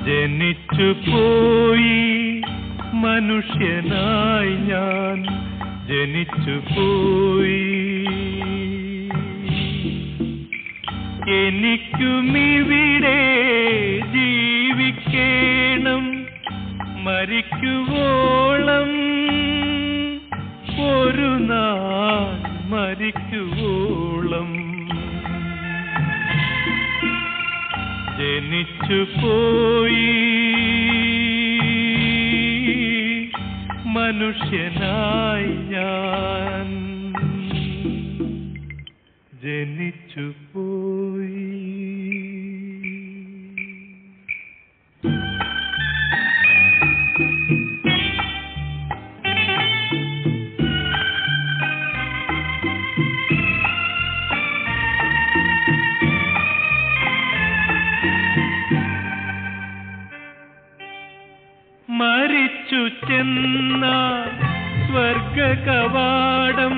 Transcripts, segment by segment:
ജനിച്ചു പോയി മനുഷ്യനായി ഞാൻ ജനിച്ചു പോയി എനിക്കുമിവിടെ ജീവിക്കേണം മരിക്കുവോളം ഒരു നാൾ മരിക്കുവോളം ജനിച്ചു പോയി മനുഷ്യനായി ഞാൻ ജനിച്ചു പോയി മരിച്ചു ചെന്ന സ്വർഗ കവാടം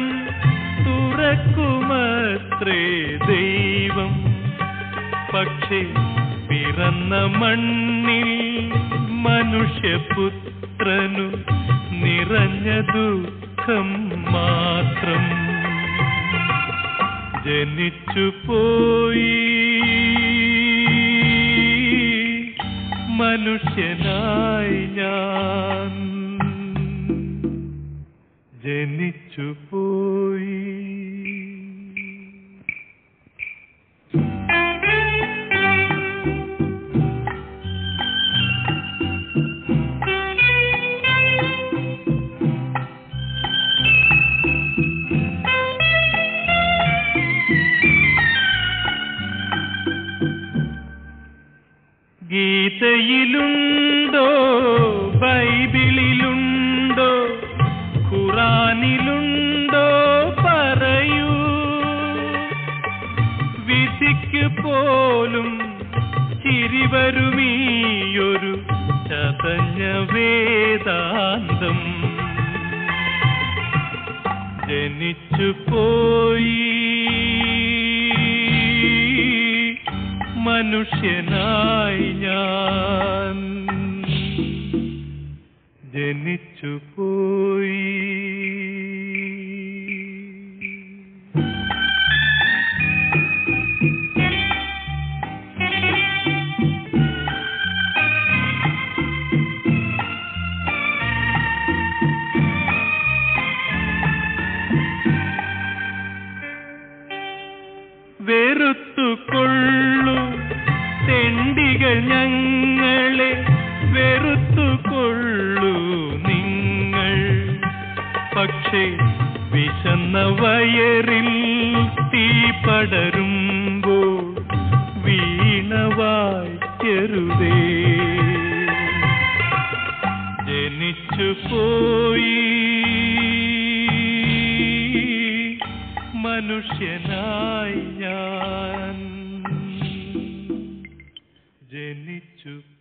തുറക്കുമത്രേ ദൈവം പക്ഷേ പിറന്ന മണ്ണിൽ മനുഷ്യപുത്രനു നിറഞ്ഞ ദുഃഖം മാത്രം ജനിച്ചു പോയി മനുഷ്യനായി ഞാൻ ജനിച്ചു പോയി ഗീതയിലുണ്ടോ ബൈബിളിലുണ്ടോ ഖുറാനിലുണ്ടോ പറയൂ വിധിക്ക് പോലും ചിരി വരുമീയൊരു ചതഞ്ഞ വേദാന്തം ജനിച്ചു പോയി മനുഷ്യനായി ഞാൻ ജനിച്ചു പോയി വെറുത്തുകൊള്ളു തെണ്ടികൾ ഞങ്ങളെ വെറുത്തുകൊള്ളു നിങ്ങൾ പക്ഷേ വിശന്ന വയറിൽ തീ പടരുമ്പോൾ വീണവായ്ക്കരുതേ ജനിച്ചു പോയി മനുഷ്യനായി ഞാൻ ജനിച്ചു